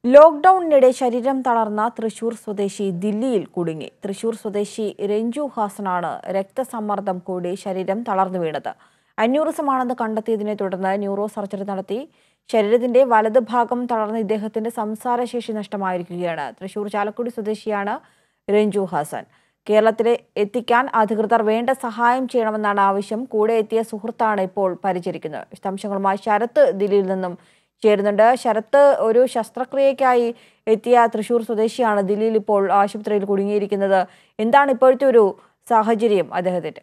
ലോക്ക്ഡൌണിനിടെ ശരീരം തളർന്ന തൃശൂർ സ്വദേശി ദില്ലിയിൽ കുടുങ്ങി തൃശൂർ സ്വദേശി രഞ്ജു ഹാസനാണ് രക്തസമ്മർദ്ദം കൂടി ശരീരം തളർന്നു വീണത് അന്യൂറിസമാണെന്ന് കണ്ടെത്തിയതിനെ തുടർന്ന് ന്യൂറോ സർജറി നടത്തി ശരീരത്തിന്റെ വലത് ഭാഗം തളർന്ന ഇദ്ദേഹത്തിന്റെ സംസാരശേഷി നഷ്ടമായിരിക്കുകയാണ് തൃശൂർ ചാലക്കുടി സ്വദേശിയാണ് രഞ്ജു ഹാസൻ കേരളത്തിലെ എത്തിക്കാൻ അധികൃതർ വേണ്ട സഹായം ചെയ്യണമെന്നാണ് ആവശ്യം കൂടെ എത്തിയ സുഹൃത്താണ് ഇപ്പോൾ പരിചരിക്കുന്നത് വിശദാംശങ്ങളുമായി ശരത്ത് ദില്ലിയിൽ നിന്നും ചേരുന്നുണ്ട് ശരത്ത് ഒരു ശസ്ത്രക്രിയയ്ക്കായി എത്തിയ തൃശൂർ സ്വദേശിയാണ് ദില്ലിയിൽ ഇപ്പോൾ ആശുപത്രിയിൽ കുടുങ്ങിയിരിക്കുന്നത് എന്താണ് ഇപ്പോഴത്തെ ഒരു സാഹചര്യം അദ്ദേഹത്തിന്റെ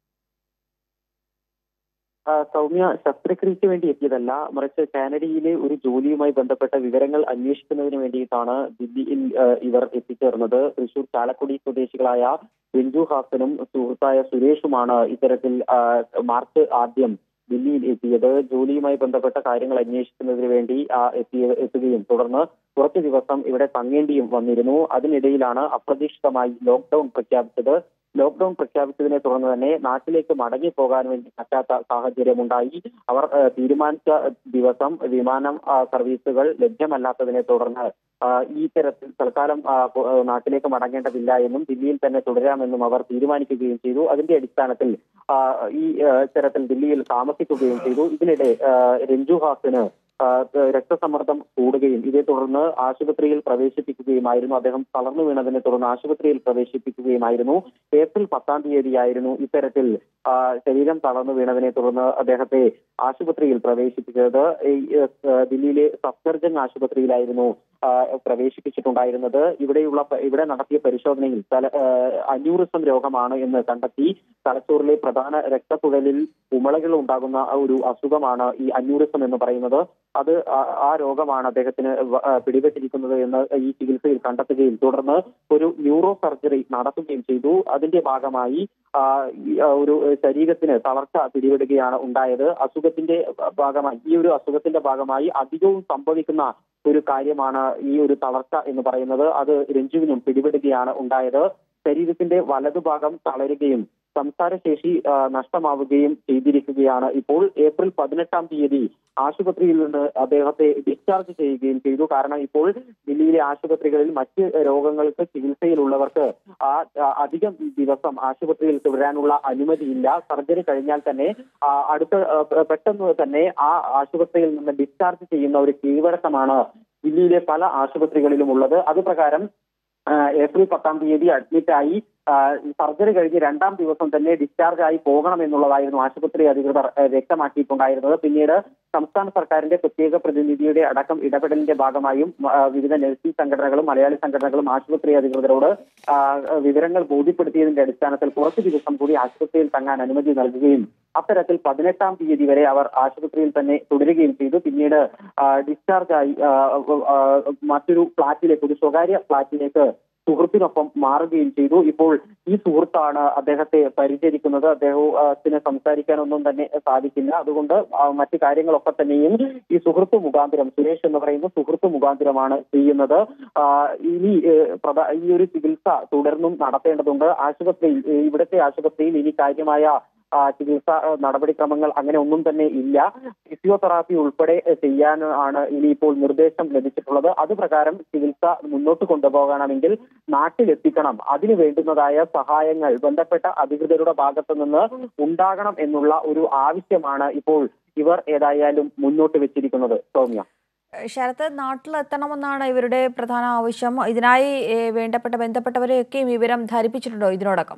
ആ, സൗമ്യ ശസ്ത്രക്രിയയ്ക്ക് വേണ്ടി എത്തിയതല്ല മറിച്ച് കാനഡയിലെ ഒരു ജോലിയുമായി ബന്ധപ്പെട്ട വിവരങ്ങൾ അന്വേഷിക്കുന്നതിന് വേണ്ടിയിട്ടാണ് ദില്ലിയിൽ ആ, ഇവർ എത്തിച്ചേർന്നത് തൃശൂർ ചാലക്കുടി സ്വദേശികളായ രഞ്ജു ഹാസനും സുഹൃത്തായ സുരേഷുമാണ് ഇത്തരത്തിൽ ആ, മാർച്ച് ആദ്യം ദില്ലിയിൽ എത്തിയത് ജോലിയുമായി ബന്ധപ്പെട്ട കാര്യങ്ങൾ അന്വേഷിക്കുന്നതിന് വേണ്ടി ആ, എത്തിയ എത്തുകയും തുടർന്ന് കുറച്ചു ദിവസം ഇവിടെ തങ്ങേണ്ടിയും വന്നിരുന്നു അതിനിടയിലാണ് അപ്രതീക്ഷിതമായി ലോക്ക്ഡൌൺ പ്രഖ്യാപിച്ചത് ലോക്ക്ഡൌൺ പ്രഖ്യാപിച്ചതിനെ തുടർന്ന് തന്നെ നാട്ടിലേക്ക് മടങ്ങി പോകാൻ വേണ്ടി പറ്റാത്ത സാഹചര്യമുണ്ടായി അവർ ആ, തീരുമാനിച്ച ദിവസം വിമാനം ആ, സർവീസുകൾ ലഭ്യമല്ലാത്തതിനെ തുടർന്ന് ആ, ഈ തരത്തിൽ തൽക്കാലം ആ, പോ- ആ, നാട്ടിലേക്ക് മടങ്ങേണ്ടതില്ല എന്നും ദില്ലിയിൽ തന്നെ തുടരാമെന്നും അവർ തീരുമാനിക്കുകയും ചെയ്തു അതിന്റെ അടിസ്ഥാനത്തിൽ ആ, ഈ ആ, തരത്തിൽ ദില്ലിയിൽ താമസിക്കുകയും ചെയ്തു ഇതിനിടെ ആ, രഞ്ജു ഹാസിന് ആ, രക്തസമ്മർദ്ദം കൂടുകയും ഇതേ തുടർന്ന് ആശുപത്രിയിൽ പ്രവേശിപ്പിക്കുകയുമായിരുന്നു അദ്ദേഹം തളർന്നു വീണതിനെ തുടർന്ന് ആശുപത്രിയിൽ പ്രവേശിപ്പിക്കുകയുമായിരുന്നു ഏപ്രിൽ പത്താം തീയതിയായിരുന്നു ഇത്തരത്തിൽ ആ, ശരീരം തളർന്നു വീണതിനെ തുടർന്ന് അദ്ദേഹത്തെ ആശുപത്രിയിൽ പ്രവേശിപ്പിച്ചത് ഈ, ഏഹ്, ദില്ലിയിലെ സഫ്ദർജംഗ് ആശുപത്രിയിലായിരുന്നു ആ, പ്രവേശിപ്പിച്ചിട്ടുണ്ടായിരുന്നത് ഇവിടെയുള്ള പ- ഇവിടെ നടത്തിയ പരിശോധനയിൽ തല ഏഹ്, അന്യൂറിസം രോഗമാണ് എന്ന് കണ്ടെത്തി തലച്ചോറിലെ പ്രധാന രക്തക്കുഴലിൽ ഉമളകൾ ഉണ്ടാകുന്ന ഒരു അസുഖമാണ് ഈ അന്യൂറിസം എന്ന് പറയുന്നത് അത് ആ- ആ രോഗമാണ് അദ്ദേഹത്തിന് വ- ആ, പിടിപെട്ടിരിക്കുന്നത് എന്ന് ഈ ചികിത്സയിൽ കണ്ടെത്തുകയും തുടർന്ന് ഒരു ന്യൂറോ സർജറി നടത്തുകയും ചെയ്തു അതിന്റെ ഭാഗമായി ആ, ഈ, ആ, ഒരു ശരീരത്തിന് തളർച്ച പിടിപെടുകയാണ് ഉണ്ടായത് അസുഖത്തിന്റെ ഭാഗമായി ഈ ഒരു അസുഖത്തിന്റെ ഭാഗമായി അധികവും സംഭവിക്കുന്ന ഒരു കാര്യമാണ് ഈ ഒരു തളർച്ച എന്ന് പറയുന്നത് അത് രഞ്ജുവിനും പിടിപെടുകയാണ് ഉണ്ടായത് ശരീരത്തിന്റെ വലതുഭാഗം തളരുകയും സംസാരശേഷി ആ, നഷ്ടമാവുകയും ചെയ്തിരിക്കുകയാണ് ഇപ്പോൾ ഏപ്രിൽ പതിനെട്ടാം തീയതി ആശുപത്രിയിൽ നിന്ന് അദ്ദേഹത്തെ ഡിസ്ചാർജ് ചെയ്യുകയും ചെയ്തു കാരണം ഇപ്പോൾ ദില്ലിയിലെ ആശുപത്രികളിൽ മറ്റ് രോഗങ്ങൾക്ക് ചികിത്സയിലുള്ളവർക്ക് ആ ആ, അധികം ദിവസം ആശുപത്രിയിൽ തുടരാനുള്ള അനുമതിയില്ല സർജറി കഴിഞ്ഞാൽ തന്നെ ആ, അടുത്ത ആ, പെ- പെട്ടെന്ന് തന്നെ ആ ആശുപത്രിയിൽ നിന്ന് ഡിസ്ചാർജ് ചെയ്യുന്ന ഒരു കീഴ്വഴക്കമാണ് ദില്ലിയിലെ പല ആശുപത്രികളിലും ഉള്ളത് അത് പ്രകാരം ആ, ഏപ്രിൽ പത്താം തീയതി അഡ്മിറ്റായി ആ, സർജറി കഴിഞ്ഞ് രണ്ടാം ദിവസം തന്നെ ഡിസ്ചാർജ് ആയി പോകണം എന്നുള്ളതായിരുന്നു ആശുപത്രി അധികൃതർ ആ, വ്യക്തമാക്കിയിട്ടുണ്ടായിരുന്നത് പിന്നീട് സംസ്ഥാന സർക്കാരിന്റെ പ്രത്യേക പ്രതിനിധിയുടെ അടക്കം ഇടപെടലിന്റെ ഭാഗമായും ആ, വിവിധ നഴ്സിംഗ് സംഘടനകളും മലയാളി സംഘടനകളും ആശുപത്രി അധികൃതരോട് ആ, വിവരങ്ങൾ ബോധ്യപ്പെടുത്തിയതിന്റെ അടിസ്ഥാനത്തിൽ കുറച്ചു ദിവസം കൂടി ആശുപത്രിയിൽ തങ്ങാൻ അനുമതി നൽകുകയും അത്തരത്തിൽ പതിനെട്ടാം തീയതി വരെ അവർ ആശുപത്രിയിൽ തന്നെ തുടരുകയും ചെയ്തു പിന്നീട് ആ, ഡിസ്ചാർജായി ആ, ആ, മറ്റൊരു ഫ്ളാറ്റിലേക്ക് ഒരു സ്വകാര്യ ഫ്ളാറ്റിലേക്ക് സുഹൃത്തിനൊപ്പം മാറുകയും ചെയ്തു ഇപ്പോൾ ഈ സുഹൃത്താണ് അദ്ദേഹത്തെ പരിചരിക്കുന്നത് അദ്ദേഹത്തിന് സംസാരിക്കാനൊന്നും തന്നെ സാധിക്കില്ല അതുകൊണ്ട് ആ, മറ്റു കാര്യങ്ങളൊക്കെ തന്നെയും ഈ സുഹൃത്ത് മുഖാന്തരം സുരേഷ് എന്ന് പറയുന്ന സുഹൃത്ത് മുഖാന്തരമാണ് ചെയ്യുന്നത് ആ, ഇനി ഏഹ്, പ്രധാ- ഈ ഒരു ചികിത്സ തുടർന്നും നടത്തേണ്ടതുണ്ട് ആശുപത്രിയിൽ ഏഹ്, ഇവിടുത്തെ ആശുപത്രിയിൽ ഇനി കാര്യമായ ആ, ചികിത്സാ ആ, നടപടിക്രമങ്ങൾ അങ്ങനെ ഒന്നും തന്നെ ഇല്ല ഫിസിയോതെറാപ്പി ഉൾപ്പെടെ ഏഹ്, ചെയ്യാൻ ആണ് ഇനിയിപ്പോൾ നിർദ്ദേശം ലഭിച്ചിട്ടുള്ളത് അത് പ്രകാരം ചികിത്സ മുന്നോട്ട് കൊണ്ടുപോകണമെങ്കിൽ നാട്ടിലെത്തിക്കണം അതിന് വേണ്ടുന്നതായ സഹായങ്ങൾ ബന്ധപ്പെട്ട അധികൃതരുടെ ഭാഗത്തു നിന്ന് ഉണ്ടാകണം എന്നുള്ള ഒരു ആവശ്യമാണ് ഇപ്പോൾ ഇവർ ഏതായാലും മുന്നോട്ട് വെച്ചിരിക്കുന്നത് സൗമ്യ ശരത്ത് നാട്ടിലെത്തണമെന്നാണ് ഇവരുടെ പ്രധാന ആവശ്യം ഇതിനായി ഏ, വേണ്ടപ്പെട്ട ബന്ധപ്പെട്ടവരെയൊക്കെയും വിവരം ധരിപ്പിച്ചിട്ടുണ്ടോ ഇതിനോടകം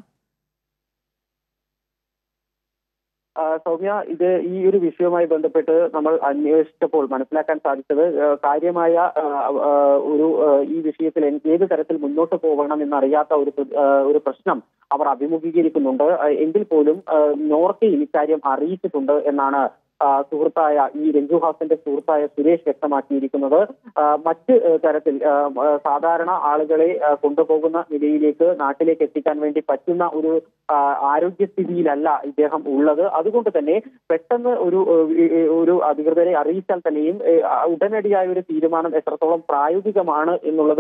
ആ, സൗമ്യ ഇത് ഈ ഒരു വിഷയവുമായി ബന്ധപ്പെട്ട് നമ്മൾ അന്വേഷിച്ചപ്പോൾ മനസ്സിലാക്കാൻ സാധിച്ചത് ആ, കാര്യമായ ആ, ആ, ഒരു ആ, ഈ വിഷയത്തിൽ എൻ- ഏത് തരത്തിൽ മുന്നോട്ട് പോകണം എന്നറിയാത്ത ഒരു പ്ര- ആ, ഒരു പ്രശ്നം അവർ അഭിമുഖീകരിക്കുന്നുണ്ട് ആ, എങ്കിൽ പോലും ആ, നോർക്കയിൽ ഇക്കാര്യം അറിയിച്ചിട്ടുണ്ട് എന്നാണ് ആ, സുഹൃത്തായ ഈ രഞ്ജു ഹാസന്റെ സുഹൃത്തായ സുരേഷ് വ്യക്തമാക്കിയിരിക്കുന്നത് ആ, മറ്റ് ആ, തരത്തിൽ ആ, ആ, സാധാരണ ആളുകളെ ആ, കൊണ്ടുപോകുന്ന നിലയിലേക്ക് നാട്ടിലേക്ക് എത്തിക്കാൻ വേണ്ടി പറ്റുന്ന ഒരു ആ, ആരോഗ്യസ്ഥിതിയിലല്ല ഇദ്ദേഹം ഉള്ളത് അതുകൊണ്ട് തന്നെ പെട്ടെന്ന് ഒരു ഏഹ്, ഏഹ്, ഒരു അധികൃതരെ അറിയിച്ചാൽ തന്നെയും ഏഹ്, ആ, ഉടനടിയായ ഒരു തീരുമാനം എത്രത്തോളം പ്രായോഗികമാണ് എന്നുള്ളത്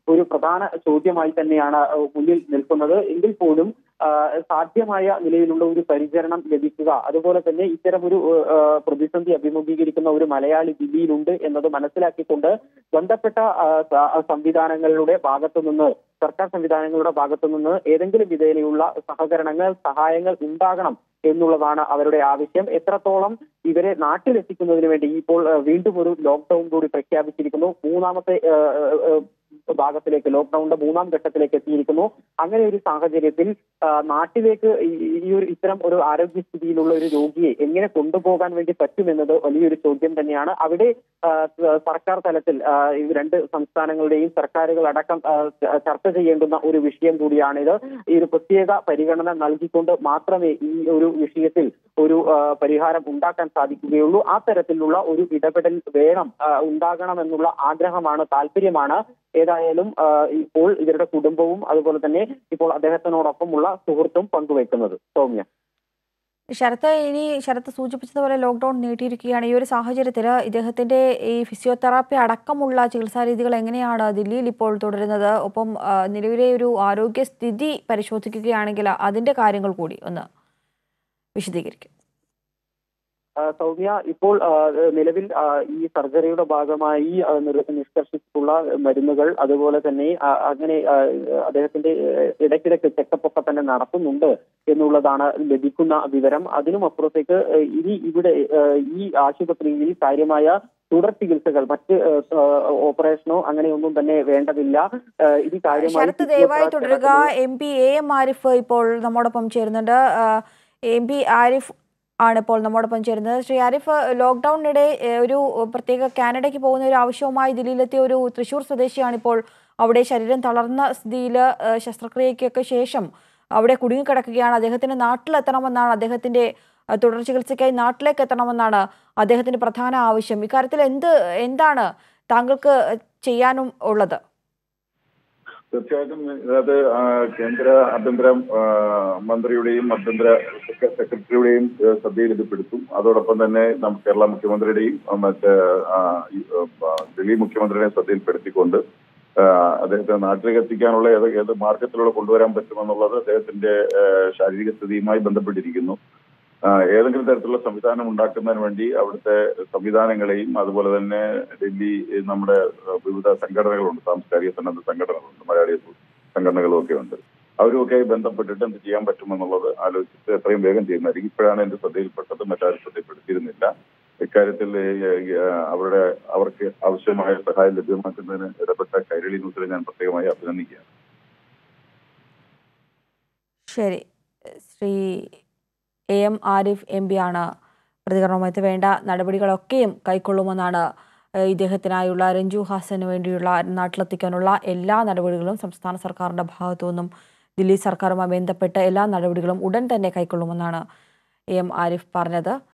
ഒരു പ്രധാന ചോദ്യമായി തന്നെയാണ് ഏഹ്, മുന്നിൽ നിൽക്കുന്നത് എങ്കിൽ പോലും ആ, സാധ്യമായ നിലയിലുള്ള ഒരു പരിചരണം ലഭിക്കുക അതുപോലെ തന്നെ ഇത്തരം ഒരു ആ, പ്രതിസന്ധി അഭിമുഖീകരിക്കുന്ന ഒരു മലയാളി ദില്ലിയിലുണ്ട് എന്നത് മനസ്സിലാക്കിക്കൊണ്ട് ബന്ധപ്പെട്ട ആ, സ- സംവിധാനങ്ങളുടെ ഭാഗത്തു നിന്ന് സർക്കാർ സംവിധാനങ്ങളുടെ ഭാഗത്തു നിന്ന് ഏതെങ്കിലും വിധേനയുള്ള സഹകരണങ്ങൾ സഹായങ്ങൾ ഉണ്ടാകണം എന്നുള്ളതാണ് അവരുടെ ആവശ്യം എത്രത്തോളം ഇവരെ നാട്ടിലെത്തിക്കുന്നതിന് വേണ്ടി ഇപ്പോൾ ആ, വീണ്ടും ഒരു ലോക്ക്ഡൌൺ കൂടി പ്രഖ്യാപിച്ചിരിക്കുന്നു മൂന്നാമത്തെ ആ, ആ, ആ, ഭാഗത്തിലേക്ക് ലോക്ക്ഡൌണിന്റെ മൂന്നാം ഘട്ടത്തിലേക്ക് എത്തിയിരിക്കുന്നു അങ്ങനെ ഒരു സാഹചര്യത്തിൽ ആ, നാട്ടിലേക്ക് ഈ- ഈ ഒരു ഇത്തരം ഒരു ആരോഗ്യസ്ഥിതിയിലുള്ള ഒരു രോഗിയെ എങ്ങനെ കൊണ്ടുപോകാൻ വേണ്ടി പറ്റുമെന്നത് വലിയൊരു ചോദ്യം തന്നെയാണ് അവിടെ ആ, സ- സർക്കാർ തലത്തിൽ ആ, ഈ രണ്ട് സംസ്ഥാനങ്ങളുടെയും സർക്കാരുകൾ അടക്കം ആ, ച- ചർച്ച ചെയ്യേണ്ടുന്ന ഒരു വിഷയം കൂടിയാണിത് ഈ ഒരു പ്രത്യേക പരിഗണന നൽകിക്കൊണ്ട് മാത്രമേ ഈ ഒരു വിഷയത്തിൽ ഒരു ആ, പരിഹാരം ഉണ്ടാക്കാൻ സാധിക്കുകയുള്ളൂ ആ തരത്തിലുള്ള ഒരു ഇടപെടൽ വേണം ആ, ഉണ്ടാകണമെന്നുള്ള ആഗ്രഹമാണ് താല്പര്യമാണ് ഏതായാലും ആ, ഇപ്പോൾ ഇവരുടെ കുടുംബവും അതുപോലെ തന്നെ ഇപ്പോൾ അദ്ദേഹത്തിനോടൊപ്പമുള്ള സുഹൃത്തും പങ്കുവെക്കുന്നത് സൗമ്യ ശരത്ത് ഇനി ശരത്ത് സൂചിപ്പിച്ചതുപോലെ ലോക്ക്ഡൌൺ നീട്ടിയിരിക്കുകയാണ് ഈ ഒരു സാഹചര്യത്തിൽ ഇദ്ദേഹത്തിന്റെ ഈ ഫിസിയോതെറാപ്പി അടക്കമുള്ള ചികിത്സാ രീതികൾ എങ്ങനെയാണ് ദില്ലിയിൽ ഇപ്പോൾ തുടരുന്നത് ഒപ്പം ആ, നിലവിലെ ഒരു ആരോഗ്യസ്ഥിതി പരിശോധിക്കുകയാണെങ്കിൽ അതിന്റെ കാര്യങ്ങൾ കൂടി ഒന്ന് വിശദീകരിക്കും ആ, സൗമ്യ ഇപ്പോൾ ആ, നിലവിൽ ആ, ഈ സർജറിയുടെ ഭാഗമായി ആ, നിർ- നിഷ്കർഷിച്ചിട്ടുള്ള മരുന്നുകൾ അതുപോലെ തന്നെ ആ, അങ്ങനെ ആ, അദ്ദേഹത്തിന്റെ ഏഹ്, ഇടയ്ക്കിടയ്ക്ക് ചെക്കപ്പ് ഒക്കെ തന്നെ നടത്തുന്നുണ്ട് എന്നുള്ളതാണ് ലഭിക്കുന്ന വിവരം അതിനും അപ്പുറത്തേക്ക് ഏഹ്, ഇനി ഇവിടെ ഏഹ്, ഈ ആശുപത്രിയിൽ കാര്യമായ തുടർ ചികിത്സകൾ മറ്റ് ഏഹ്, ഏഹ്, ഓപ്പറേഷനോ അങ്ങനെയൊന്നും തന്നെ വേണ്ടതില്ല ഏഹ്, ഇത് കാര്യമായി ശരത്ത് ദയവായി ഫിസിയോതെറാപ്പി തുടരുക അടക്കമുള്ള- M P A M Arif ഇപ്പോൾ നമ്മോടൊപ്പം ചേരുന്നുണ്ട് എം പി ആരിഫ് ആണ് ഇപ്പോൾ നമ്മോടൊപ്പം ചേരുന്നത് ശ്രീ ആരിഫ് ലോക്ക്ഡൌണിനിടെ ഏഹ്, ഒരു പ്രത്യേക കാനഡയ്ക്ക് പോകുന്ന ഒരു ആവശ്യവുമായി ദില്ലിയിലെത്തിയ ഒരു തൃശൂർ സ്വദേശിയാണ് ഇപ്പോൾ അവിടെ ശരീരം തളർന്ന സ്ഥിതിയിൽ ഏഹ്, ശസ്ത്രക്രിയയ്ക്കൊക്കെ ശേഷം അവിടെ കുടുങ്ങിക്കിടക്കുകയാണ് അദ്ദേഹത്തിന് നാട്ടിലെത്തണമെന്നാണ് അദ്ദേഹത്തിന്റെ ഏഹ്, തുടർ ചികിത്സയ്ക്കായി നാട്ടിലേക്ക് എത്തണമെന്നാണ് അദ്ദേഹത്തിന്റെ പ്രധാന ആവശ്യം ഇക്കാര്യത്തിൽ എന്ത് എന്താണ് താങ്കൾക്ക് ചെയ്യാനും ഉള്ളത് തീർച്ചയായിട്ടും അത് ആ, കേന്ദ്ര ആഭ്യന്തര ആ, മന്ത്രിയുടെയും ആഭ്യന്തര സെക്ര- സെക്രട്ടറിയുടെയും ഏ, ശ്രദ്ധയിൽ ഇത് പെടുത്തും അതോടൊപ്പം തന്നെ നമുക്ക് കേരള മുഖ്യമന്ത്രിയുടെയും ആ, മറ്റ് ആ, ഈ, ആ, ഡൽഹി മുഖ്യമന്ത്രിയുടെയും ശ്രദ്ധയിൽപ്പെടുത്തിക്കൊണ്ട് ആ, അദ്ദേഹത്തെ നാട്ടിലേക്ക് എത്തിക്കാനുള്ള ഏത് ഏത് മാർഗത്തിലൂടെ കൊണ്ടുവരാൻ പറ്റുമെന്നുള്ളത് അദ്ദേഹത്തിന്റെ ഏ, ശാരീരിക സ്ഥിതിയുമായി ബന്ധപ്പെട്ടിരിക്കുന്നു ആ, ഏതെങ്കിലും തരത്തിലുള്ള സംവിധാനം ഉണ്ടാക്കുന്നതിന് വേണ്ടി അവിടുത്തെ സംവിധാനങ്ങളെയും അതുപോലെ തന്നെ ഡൽഹി ഏ, നമ്മുടെ ആ, വിവിധ സംഘടനകളുണ്ട് സാംസ്കാരിക സന്നദ്ധ സംഘടനകളുണ്ട് മലയാളി സംഘടനകളും ഒക്കെ ഉണ്ട് അവരുമൊക്കെ ബന്ധപ്പെട്ടിട്ട് എന്ത് ചെയ്യാൻ പറ്റുമെന്നുള്ളത് ആലോചിച്ചിട്ട് എത്രയും വേഗം ചെയ്യുന്നതായിരിക്കും ഇപ്പോഴാണ് എന്റെ ശ്രദ്ധയിൽപ്പെട്ടത് മറ്റാരും ശ്രദ്ധയിൽപ്പെടുത്തിയിരുന്നില്ല ഇക്കാര്യത്തിൽ ഏ, ഏ, അവരുടെ അവർക്ക് ആവശ്യമായ സഹായം ലഭ്യമാക്കുന്നതിന് ഇടപെട്ട കൈരളി ന്യൂസിനെ ഞാൻ പ്രത്യേകമായി അഭിനന്ദിക്കുകയാണ് ശരി Shri A M Arif M P ആണ് പ്രതികരണവുമായിട്ട് വേണ്ട നടപടികളൊക്കെയും കൈക്കൊള്ളുമെന്നാണ് ഏഹ്, ഇദ്ദേഹത്തിനായുള്ള രഞ്ജു ഹാസന് വേണ്ടിയുള്ള നാട്ടിലെത്തിക്കാനുള്ള എല്ലാ നടപടികളും സംസ്ഥാന സർക്കാരിൻ്റെ ഭാഗത്തു നിന്നും ദില്ലി സർക്കാരുമായി ബന്ധപ്പെട്ട എല്ലാ നടപടികളും ഉടൻ തന്നെ കൈക്കൊള്ളുമെന്നാണ് എ എം ആരിഫ് പറഞ്ഞത്